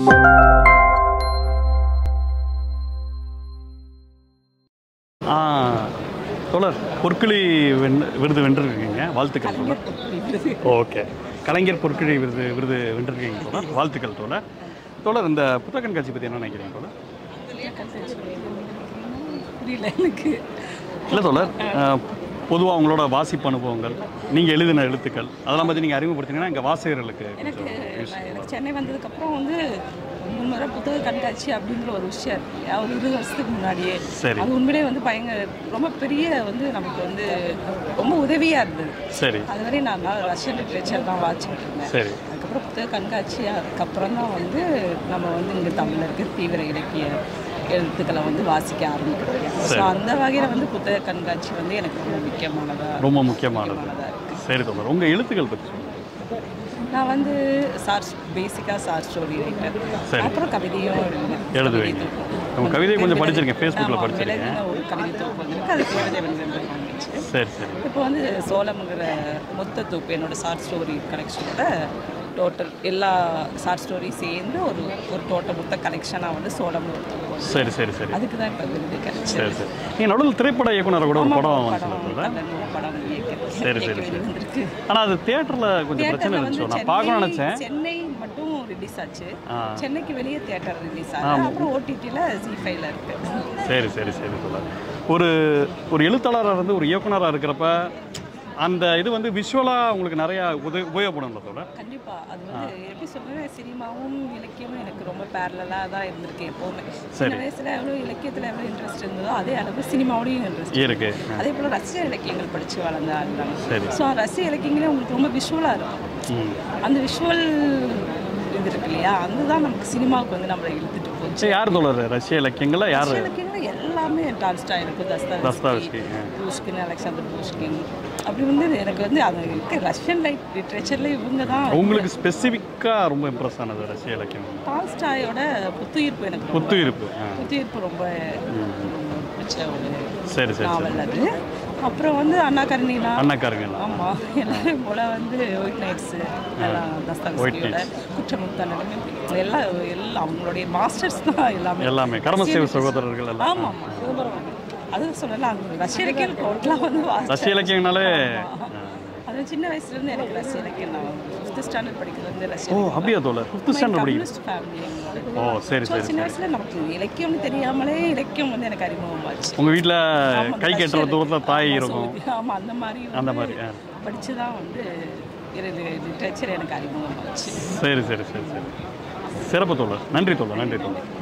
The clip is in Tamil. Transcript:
ஆ தோழர் பொற்கிளி வென் விருது வென்றிருக்கீங்க வாழ்த்துக்கள் தோழர் ஓகே கலைஞர் பொற்கிளி விருது விருது வென்றிருக்கீங்க தோழர் வாழ்த்துக்கள் தோழர் தோழர் இந்த புத்தக கண்காட்சி பற்றி என்ன நினைக்கிறீங்க தோழர் புரியல எனக்கு இல்லை தோழர் பொதுவாக உங்களோட வாசிப்பு அனுபவங்கள் நீங்கள் எழுதின எழுத்துக்கள் அதெல்லாம் பற்றி நீங்கள் அறிமுகப்படுத்தினீங்கன்னா எங்கள் வாசகர்களுக்கு எனக்கு நான் எனக்கு சென்னை வந்ததுக்கப்புறம் வந்து முன்முறை புத்தக கண்காட்சி அப்படின்ற ஒரு விஷயம் இருக்கு இல்லையா ஒரு இருபது வருஷத்துக்கு முன்னாடியே சரி அது உண்மையிலே வந்து பயங்கர ரொம்ப பெரிய வந்து நமக்கு வந்து ரொம்ப உதவியாக இருந்தது சரி அது வரை நான் நான் ரஷ்யன் லிட்ரேச்சர் தான் வாசிச்சுட்டு இருந்தேன் சரி அதுக்கப்புறம் புத்தக கண்காட்சி அதுக்கப்புறம் தான் வந்து நம்ம வந்து இங்கே தமிழில் இருக்க தீவிர இலக்கிய எழுத்துக்களை வந்து வாசிக்க ஆரம்பிக்கிறோம் ஸோ அந்த வகையில் வந்து புத்தக கண்காட்சி வந்து எனக்கு ரொம்ப முக்கியமானதாக ரொம்ப முக்கியமானது முக்கியமானதாக இருக்குது சரி தோழர் உங்கள் எழுத்துக்கள் பற்றி சொல்லுங்கள் நான் வந்து சார் பேசிக்காக சார் ஸ்டோரி ரைட்டர் சரி. அப்புறம் கவிதையும் எழுதுவேன் எழுதுவீங்க கவிதை தொகுப்பு. நம்ம கவிதையை கொஞ்சம் படிச்சிருக்கேன் ஆமா, ஃபேஸ்புக்கில் படிச்சிருக்கேன் விலகின ஒரு கவிதை தொகுப்பு வந்திருக்கு அது கவிதை வந்து வாங்கிச்சு சரி சரி இப்போ வந்து சோளம்ங்கிற மொத்த தொகுப்பு என்னோட ஷார்ட் ஸ்டோரி கலெக்ஷனோட டோட்டல் எல்லா ஷார்ட் ஸ்டோரி சேர்ந்து ஒரு ஒரு டோட்டல் மொத்த கலெக்ஷனாக வந்து சோளம்னு ஒரு தொகுப்பு வந்து. சரி சரி சரி அதுக்கு தான் இப்போ விருது கிடைச்சது சரி சரி நீங்கள் நடுவில் திரைப்பட இயக்குனரை கூட ஒரு படம் படம் வந்துச்சு கல்லணை படம் இயக்க- சரி, சரி, இயக்க வேண்டி வந்திருக்கு ஆனால் அது தியேட்டரில் கொஞ்சம் பிரச்சனை தியேட்டர்ல வந்து இருந்துச்சு நான் சென்னை- பார்க்கணும்னு நினச்சேன் சென்னை மட்டும் ரிலீஸ் ஆச்சு ஆ சென்னைக்கு வெளியே தியேட்டர் ரிலீஸ் ஆகுது அப்புறம் ஓடிடியில் ஜி ஃபைவ்ல இருக்கு சரி சரி சரி தோழர் ஒரு ஒரு எழுத்தாளராக இருந்து ஒரு இயக்குனராக இருக்கிறப்ப அந்த இது வந்து விஷுவலாக உங்களுக்கு நிறையா உதவி உபயோகப்படும்ல தோழர் கண்டிப்பா அது வந்து எப்படி சொல்றேன் சினிமாவும் இலக்கியமும் எனக்கு ரொம்ப பேரலாக தான் இருந்திருக்கு எப்போவுமே சின்ன வயசுல எவ்வளோ இலக்கியத்தில் எவ்வளோ இன்ட்ரெஸ்ட் இருந்ததோ அதே அளவு சினிமாவோடையும் இன்ட்ரெஸ்ட் இருக்கு அதே போல் ரசிக இலக்கியங்கள் படித்து வளர்ந்த ஆள் சரி. தான் ஸோ ரசிக இலக்கியங்களே உங்களுக்கு ரொம்ப விஷுவலாக இருக்கும் ம் அந்த விஷுவல் இது இருக்கு இல்லையா அதுதான் நமக்கு சினிமாவுக்கு வந்து நம்மளை இழுத்துட்டு போச்சு சரி யார் தோழர் ரஷ்ய இலக்கியங்களில் யார் ரஷ்ய இலக்கியங்கள் எல்லாமே டால்ஸ்டாய் இருக்கும் தஸ்தாவெஸ்கி தஸ்தாவெஸ்கி ஆ. பூஷ்கின் அலெக்சாண்டர் பூஷ்கின் அப்படி வந்து எனக்கு வந்து அது இருக்க ரஷ்யன் லைட் லிட்ரேச்சரில் இவங்க தான் உங்களுக்கு ஸ்பெசிஃபிக்காக ரொம்ப இம்ப்ரெஸ் ஆனது ரஷ்ய இலக்கியம் டால்ஸ்டாயோட புத்துயிர்ப்பு எனக்கு ரொம்ப- புத்துயிர்ப்பு ஆ புத்துயிர்ப்பு ரொம்ப பிடிச்ச ஒரு சரி சரி சரி நாவல் அது அப்புறம் வந்து அண்ணா கருணினா அண்ணக்காரங்களா ஆமாம் எல்லாரும் போல வந்து ஒயிட் நைட்ஸு எல்லாம் தஸ்தாவெஸ்கியோட குற்றமுத்தனமே எல்லாம் எல்லாம் அவங்களுடைய மாஸ்டர்ஸ் தான் எல்லாமே எல்லாமே கர்மசேவ சகோதரர்கள் எல்லாம் ஆமாம் ஆமாம் அது சொல்லலாம் அந்த ரஷ்ய இலக்கியம் கோட்லாம் வந்து வாசிச்சேன். ரஷ்ய இலக்கியங்கனாலே அது சின்ன வயசுலேருந்து எனக்கு ரஷ்ய இலக்கியம் நான் ஃபிஃப்த் ஸ்டாண்டர்ட் படிக்கிறது வந்து ரஷ்ய ஓ அப்படியா தோழர் ஃபிஃப்த் ஸ்டாண்டர்ட் படிக்கிறீங்க கம்யூனிஸ்ட் ஃபேமிலி ஓ சரி ஸோ சரி சின்ன வயசுல நமக்கு இலக்கியம்னு தெரியாமலே இலக்கியம் வந்து எனக்கு அறிமுகமாச்சு உங்கள் வீட்டில் ஆமா, கை ரஷ்ய கட்டுற இலக்கியம். தூரத்தில் தாய் ஆமா, இருக்கும் சோதி- ஆமா அந்த மாதிரி அந்த மாதிரி ஆ படிச்சு தான் வந்து லிட்ரேச்சர் எனக்கு அறிமுகமாச்சு சரி சரி சரி சரி சிறப்பு தோழர் நன்றி தோழர் நன்றி தோழர்